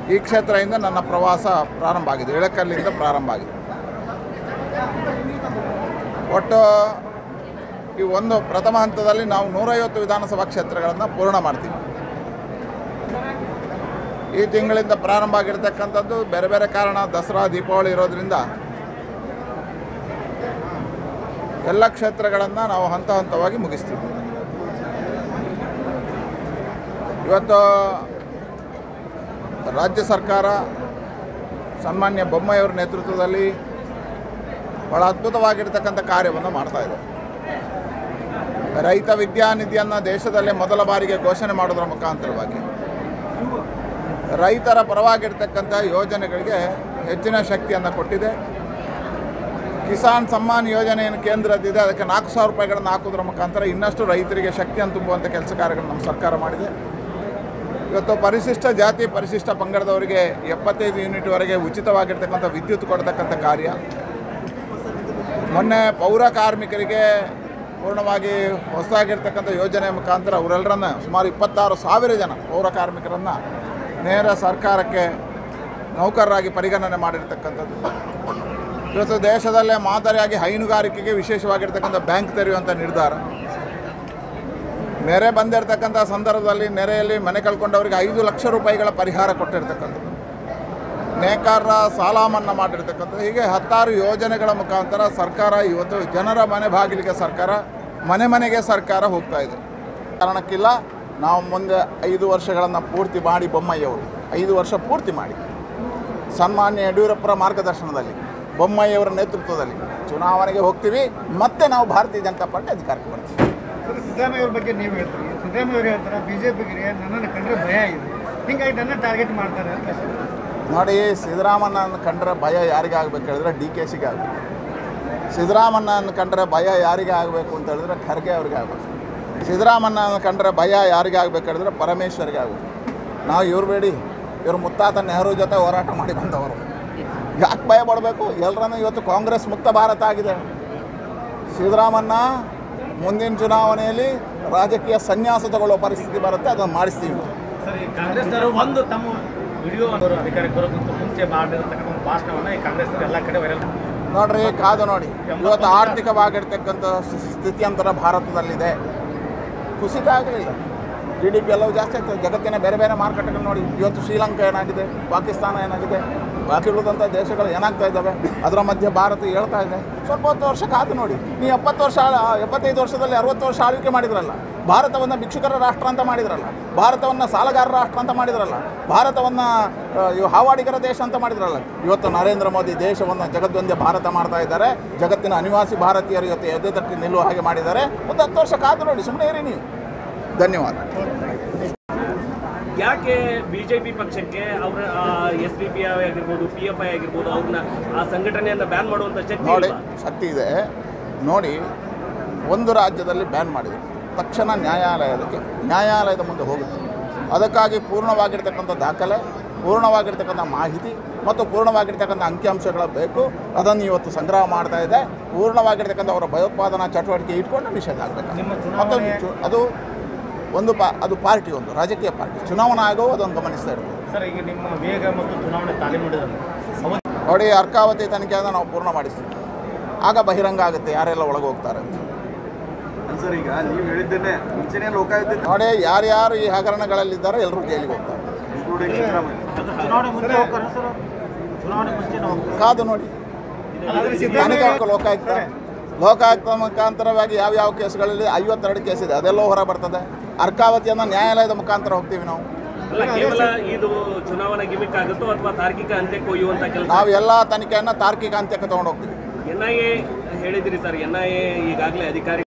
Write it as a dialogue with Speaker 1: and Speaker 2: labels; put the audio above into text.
Speaker 1: ಈ ಕ್ಷೇತ್ರದಿಂದ ನನ್ನ ಪ್ರವಾಸ ಪ್ರಾರಂಭ ಆಗಿದೆ ಇಳಕಲ್ಲಿಂದ ಪ್ರಾರಂಭ ಆಗಿದೆ ಒಟ್ಟು ಈ ಒಂದು ಪ್ರಥಮ ಹಂತದಲ್ಲಿ ನಾವು ನೂರೈವತ್ತು ವಿಧಾನಸಭಾ ಕ್ಷೇತ್ರಗಳನ್ನು ಪೂರ್ಣ ಮಾಡ್ತೀವಿ ಈ ತಿಂಗಳಿಂದ ಪ್ರಾರಂಭ ಆಗಿರ್ತಕ್ಕಂಥದ್ದು ಬೇರೆ ಬೇರೆ ಕಾರಣ ದಸರಾ ದೀಪಾವಳಿ ಇರೋದ್ರಿಂದ ಎಲ್ಲ ಕ್ಷೇತ್ರಗಳನ್ನು ನಾವು ಹಂತ ಹಂತವಾಗಿ ಮುಗಿಸ್ತೀವಿ ಇವತ್ತು ರಾಜ್ಯ ಸರ್ಕಾರ ಸನ್ಮಾನ್ಯ ಬೊಮ್ಮಾಯಿಯವರ ನೇತೃತ್ವದಲ್ಲಿ ಭಾಳ ಅದ್ಭುತವಾಗಿರ್ತಕ್ಕಂಥ ಕಾರ್ಯವನ್ನು ಮಾಡ್ತಾ ಇದೆ ರೈತ ವಿದ್ಯಾನಿಧಿಯನ್ನು ದೇಶದಲ್ಲೇ ಮೊದಲ ಬಾರಿಗೆ ಘೋಷಣೆ ಮಾಡೋದರ ಮುಖಾಂತರವಾಗಿ ರೈತರ ಪರವಾಗಿರ್ತಕ್ಕಂಥ ಯೋಜನೆಗಳಿಗೆ ಹೆಚ್ಚಿನ ಶಕ್ತಿಯನ್ನು ಕೊಟ್ಟಿದೆ ಕಿಸಾನ್ ಸಮ್ಮಾನ್ ಯೋಜನೆ ಏನು ಕೇಂದ್ರದಿದೆ ಅದಕ್ಕೆ ನಾಲ್ಕು ಸಾವಿರ ರೂಪಾಯಿಗಳನ್ನು ಹಾಕೋದ್ರ ಮುಖಾಂತರ ಇನ್ನಷ್ಟು ರೈತರಿಗೆ ಶಕ್ತಿಯನ್ನು ತುಂಬುವಂಥ ಕೆಲಸ ಕಾರ್ಯಗಳನ್ನು ನಮ್ಮ ಸರ್ಕಾರ ಮಾಡಿದೆ ಇವತ್ತು ಪರಿಶಿಷ್ಟ ಜಾತಿ ಪರಿಶಿಷ್ಟ ಪಂಗಡದವರಿಗೆ ಎಪ್ಪತ್ತೈದು ಯೂನಿಟ್ವರೆಗೆ ಉಚಿತವಾಗಿರ್ತಕ್ಕಂಥ ವಿದ್ಯುತ್ ಕೊಡ್ತಕ್ಕಂಥ ಕಾರ್ಯ ಮೊನ್ನೆ ಪೌರ ಕಾರ್ಮಿಕರಿಗೆ ಪೂರ್ಣವಾಗಿ ಹೊಸದಾಗಿರ್ತಕ್ಕಂಥ ಯೋಜನೆ ಮುಖಾಂತರ ಅವರೆಲ್ಲರನ್ನ ಸುಮಾರು ಇಪ್ಪತ್ತಾರು ಸಾವಿರ ಜನ ಪೌರ ಕಾರ್ಮಿಕರನ್ನು ನೇರ ಸರ್ಕಾರಕ್ಕೆ ನೌಕರರಾಗಿ ಪರಿಗಣನೆ ಮಾಡಿರ್ತಕ್ಕಂಥದ್ದು ಇವತ್ತು ದೇಶದಲ್ಲೇ ಮಾದರಿಯಾಗಿ ಹೈನುಗಾರಿಕೆಗೆ ವಿಶೇಷವಾಗಿರ್ತಕ್ಕಂಥ ಬ್ಯಾಂಕ್ ತೆರೆಯುವಂಥ ನಿರ್ಧಾರ ನೆರೆ ಬಂದಿರತಕ್ಕಂಥ ಸಂದರ್ಭದಲ್ಲಿ ನೆರೆಯಲ್ಲಿ ಮನೆ ಕಳ್ಕೊಂಡವರಿಗೆ ಐದು ಲಕ್ಷ ರೂಪಾಯಿಗಳ ಪರಿಹಾರ ಕೊಟ್ಟಿರ್ತಕ್ಕಂಥದ್ದು ನೇಕಾರರ ಸಾಲ ಮನ್ನಾ ಮಾಡಿರ್ತಕ್ಕಂಥದ್ದು ಹೀಗೆ ಹತ್ತಾರು ಯೋಜನೆಗಳ ಮುಖಾಂತರ ಸರ್ಕಾರ ಇವತ್ತು ಜನರ ಮನೆ ಬಾಗಿಲಿಗೆ ಸರ್ಕಾರ ಮನೆ ಮನೆಗೆ ಸರ್ಕಾರ ಹೋಗ್ತಾ ಇದೆ ಕಾರಣಕ್ಕಿಲ್ಲ ನಾವು ಮುಂದೆ ಐದು ವರ್ಷಗಳನ್ನು ಪೂರ್ತಿ ಮಾಡಿ ಬೊಮ್ಮಯ್ಯವರು ಐದು ವರ್ಷ ಪೂರ್ತಿ ಮಾಡಿ ಸನ್ಮಾನ್ಯ ಯಡಿಯೂರಪ್ಪರ ಮಾರ್ಗದರ್ಶನದಲ್ಲಿ ಬೊಮ್ಮಯ್ಯವರ ನೇತೃತ್ವದಲ್ಲಿ ಚುನಾವಣೆಗೆ ಹೋಗ್ತೀವಿ ಮತ್ತೆ ನಾವು ಭಾರತೀಯ ಜನತಾ ಪಾರ್ಟಿ ಅಧಿಕಾರಕ್ಕೆ ಬರ್ತೀವಿ
Speaker 2: ಸರ್ ಸಿದ್ದರಾಮಯ್ಯ ಅವ್ರ ಬಗ್ಗೆ ನೀವು ಹೇಳ್ತೀರಿ ಸಿದ್ದರಾಮಯ್ಯ ಅವ್ರು ಹೇಳ್ತಾರೆ ಬಿ ಜೆ ಪಿಗೆ ನನ್ನನ್ನು ಕಂಡ್ರೆ ಭಯ ಇದೆ ಹಿಂಗಾಗಿ ನನ್ನ ಟಾರ್ಗೆಟ್ ಮಾಡ್ತಾರೆ ಅಂತ
Speaker 1: ನೋಡಿ ಸಿದ್ದರಾಮಣ್ಣನ ಕಂಡ್ರೆ ಭಯ ಯಾರಿಗೆ ಆಗ್ಬೇಕು ಹೇಳಿದ್ರೆ ಡಿ ಕೆ ಸಿಗೆ ಆಗಬೇಕು ಸಿದ್ದರಾಮಣ್ಣನ ಕಂಡ್ರೆ ಭಯ ಯಾರಿಗೆ ಆಗಬೇಕು ಅಂತ ಹೇಳಿದ್ರೆ ಖರ್ಗೆ ಅವ್ರಿಗೆ ಆಗಬೇಕು ಸಿದ್ದರಾಮಣ್ಣನ ಕಂಡ್ರೆ ಭಯ ಯಾರಿಗೆ ಆಗ್ಬೇಕು ಹೇಳಿದ್ರೆ ಪರಮೇಶ್ವರ್ಗೆ ಆಗಬೇಕು ನಾವು ಇವ್ರು ಬೇಡಿ ಇವ್ರು ಮುತ್ತಾತ ನೆಹರು ಜೊತೆ ಹೋರಾಟ ಮಾಡಿ ಬಂದವರು ಯಾಕೆ ಭಯ ಪಡಬೇಕು ಎಲ್ಲರನ್ನೂ ಇವತ್ತು ಕಾಂಗ್ರೆಸ್ ಮುಕ್ತ ಭಾರತ ಆಗಿದೆ ಸಿದ್ದರಾಮಣ್ಣ ಮುಂದಿನ ಚುನಾವಣೆಯಲ್ಲಿ ರಾಜಕೀಯ ಸನ್ಯಾಸ ತಗೊಳ್ಳೋ ಪರಿಸ್ಥಿತಿ ಬರುತ್ತೆ ಅದನ್ನು ಮಾಡಿಸ್ತೀವಿ ನಾವು.
Speaker 3: ಸರಿ ಕಾಂಗ್ರೆಸ್ನವರು ಒಂದು ತಮ್ಮ ವಿಡಿಯೋ ಅವರು ಅಧಿಕಾರಕ್ಕೆ ಬರೋಕ್ಕಿಂತ ಮುಂಚೆ ಮಾಡಿರ್ತಕ್ಕಂಥ ಒಂದು ಭಾಷಣವನ್ನು ಈ ಕಾಂಗ್ರೆಸ್ನವರು ಎಲ್ಲ ಕಡೆ ವೈರಲ್
Speaker 1: ನೋಡ್ರಿ ಕಾದು ನೋಡಿ ಇವತ್ತು ಆರ್ಥಿಕವಾಗಿರ್ತಕ್ಕಂಥ ಸ್- ಸ್ಥಿತಿಯಂತರ ಭಾರತದಲ್ಲಿದೆ ಕುಸಿತ ಆಗಲಿಲ್ಲ ಜಿ ಡಿ ಪಿ ಎಲ್ಲವೂ ಜಾಸ್ತಿ ಆಗ್ತದೆ ಜಗತ್ತಿನ ಬೇರೆ ಬೇರೆ ಮಾರುಕಟ್ಟೆಗಳು ನೋಡಿ ಇವತ್ತು ಶ್ರೀಲಂಕಾ ಏನಾಗಿದೆ ಪಾಕಿಸ್ತಾನ ಏನಾಗಿದೆ ಬಾಕಿ ಉಳಿದಂಥ ದೇಶಗಳು ಏನಾಗ್ತಾ ಇದ್ದಾವೆ ಅದರ ಮಧ್ಯೆ ಭಾರತ ಹೇಳ್ತಾ ಇದೆ ಸ್ವಲ್ಪ ಹೊತ್ತು ವರ್ಷ ಕಾದು ನೋಡಿ ನೀವು ಎಪ್ಪತ್ತು ವರ್ಷ ಆಳ- ಎಪ್ಪತ್ತೈದು ವರ್ಷದಲ್ಲಿ ಅರವತ್ತು ವರ್ಷ ಆಳ್ವಿಕೆ ಮಾಡಿದ್ರಲ್ಲ ಭಾರತವನ್ನು ಭಿಕ್ಷುಕರ ರಾಷ್ಟ್ರ ಅಂತ ಮಾಡಿದ್ರಲ್ಲ ಭಾರತವನ್ನು ಸಾಲಗಾರರ ರಾಷ್ಟ್ರ ಅಂತ ಮಾಡಿದ್ರಲ್ಲ ಭಾರತವನ್ನು ಆ, ಇವು ಹಾವಾಡಿಗರ ದೇಶ ಅಂತ ಮಾಡಿದ್ರಲ್ಲ ಇವತ್ತು ನರೇಂದ್ರ ಮೋದಿ ದೇಶವನ್ನು ಜಗದ್ದೊಂದೇ ಭಾರತ ಮಾಡ್ತಾ ಇದ್ದಾರೆ ಜಗತ್ತಿನ ಅನಿವಾಸಿ ಭಾರತೀಯರು ಇವತ್ತು ಎದೆ ತಟ್ಟಿ ನಿಲ್ಲುವ ಹಾಗೆ ಮಾಡಿದ್ದಾರೆ ಒಂದು ಹತ್ತು ವರ್ಷ ಕಾದು ನೋಡಿ ಸುಮ್ಮನೆ ಇರಿ ನೀವು ಧನ್ಯವಾದ
Speaker 3: ಯಾಕೆ ಬಿಜೆಪಿ ಪಕ್ಷಕ್ಕೆ ಅವರ ಎಸ್ ಡಿ ಪಿ ಐ ಆಗಿರ್ಬೋದು ಪಿ ಎಫ್ ಐ ಆಗಿರ್ಬೋದು ಅವ್ರನ್ನ ಆ ಸಂಘಟನೆಯನ್ನು ಬ್ಯಾನ್ ಮಾಡುವಂತ ಶಕ್ತಿ
Speaker 1: ನೋಡಿ
Speaker 3: ಇಲ್ವಾ?
Speaker 1: ಶಕ್ತಿ ಇದೆ ನೋಡಿ ಒಂದು ರಾಜ್ಯದಲ್ಲಿ ಬ್ಯಾನ್ ಮಾಡಿದರು ತಕ್ಷಣ ನ್ಯಾಯಾಲಯದಕ್ಕೆ ನ್ಯಾಯಾಲಯದ ಮುಂದೆ ಹೋಗುತ್ತೆ ಅದಕ್ಕಾಗಿ ಪೂರ್ಣವಾಗಿರ್ತಕ್ಕಂಥ ದಾಖಲೆ ಪೂರ್ಣವಾಗಿರ್ತಕ್ಕಂಥ ಮಾಹಿತಿ ಮತ್ತು ಪೂರ್ಣವಾಗಿರ್ತಕ್ಕಂಥ ಅಂಕಿಅಂಶಗಳು ಬೇಕು ಅದನ್ನು ಇವತ್ತು ಸಂಗ್ರಹ ಮಾಡ್ತಾ ಇದೆ ಪೂರ್ಣವಾಗಿರ್ತಕ್ಕಂಥ ಅವರ ಭಯೋತ್ಪಾದನಾ ಚಟುವಟಿಕೆ ಇಟ್ಕೊಂಡು ನಿಷೇಧ ಆಗಬೇಕು
Speaker 3: ನಿಮ್ಮ
Speaker 1: ಮತ್ತು
Speaker 3: ಚುನಾವಣೆ-
Speaker 1: ಚು- ಅದು ಒಂದು ಪಾ ಅದು ಪಾರ್ಟಿ ಒಂದು ರಾಜಕೀಯ ಪಾರ್ಟಿ ಚುನಾವಣಾ ಆಗೋವು ಅದನ್ನು ಗಮನಿಸ್ತಾ ಇರ್ತದೆ
Speaker 3: ಸರ್ ಈಗ ನಿಮ್ಮ ವೇಗ ಮತ್ತು ಚುನಾವಣೆ ತಾಲೀಮು ಮಾಡಿದ್ರಲ್ಲ ಅವತ್ತು
Speaker 1: ನೋಡಿ ಅರ್ಕಾವತಿ ತನಿಖೆಯನ್ನು ನಾವು ಪೂರ್ಣ ಮಾಡಿಸ್ತೀವಿ ಆಗ ಬಹಿರಂಗ ಆಗುತ್ತೆ ಯಾರೆಲ್ಲ ಒಳಗೆ ಹೋಗ್ತಾರೆ ಅಂತ
Speaker 4: ಸರ್ ಈಗ ನೀವು ಹೇಳಿದ್ದೇನೆ ಮುಂಚೆನೇ ಲೋಕಾಯುಕ್ತ
Speaker 1: ನೋಡಿ ಯಾರ್ಯಾರು ಈ ಹಗರಣಗಳಲ್ಲಿದ್ದಾರೆ ಎಲ್ಲರೂ ಜೈಲಿಗೆ ಹೋಗ್ತಾರೆ
Speaker 4: ಇನ್ಕ್ಲೂಡಿಂಗ್ ಸಿದ್ದರಾಮಯ್ಯ
Speaker 3: ಚುನಾವಣೆ ಮುಂಚೆ ಹೋಗ್ತಾರೆ ಸರ್ ಚುನಾವಣೆ ಮುಂಚೆ
Speaker 1: ಕಾದು ನೋಡಿ ತನಿಖೆ ಮಾಡ್ಕೊ ಲೋಕಾಯುಕ್ತ ಲೋಕಾಯುಕ್ತ ಮುಖಾಂತರವಾಗಿ ಯಾವ ಯಾವ ಕೇಸ್ಗಳಲ್ಲಿ ಐವತ್ತೆರಡು ಕೇಸ್ ಇದೆ ಅದೆಲ್ಲೋ ಹೊರ ಬರ್ತದೆ ಅರ್ಕಾವತಿಯನ್ನು ನ್ಯಾಯಾಲಯದ ಮುಖಾಂತರ ಹೋಗ್ತೀವಿ ನಾವು
Speaker 3: ಅಲ್ಲ ಕೇವಲ ಇದು ಚುನಾವಣಾ ಗಿಮಿಕ್ ಆಗುತ್ತೋ ಅಥವಾ ತಾರ್ಕಿಕ ಅಂತ್ಯಕ್ಕೆ ಒಯ್ಯುವಂತ ಕೆಲಸ
Speaker 1: ನಾವು ಎಲ್ಲ ತನಿಖೆಯನ್ನು ತಾರ್ಕಿಕ ಅಂತ್ಯಕ್ಕೆ ತೊಗೊಂಡು ಹೋಗ್ತೀವಿ
Speaker 3: ಎನ್ ಐ ಎ ಹೇಳಿದಿರಿ ಸರ್ ಎನ್ ಐ ಎ ಈಗಾಗಲೇ ಅಧಿಕಾರಿ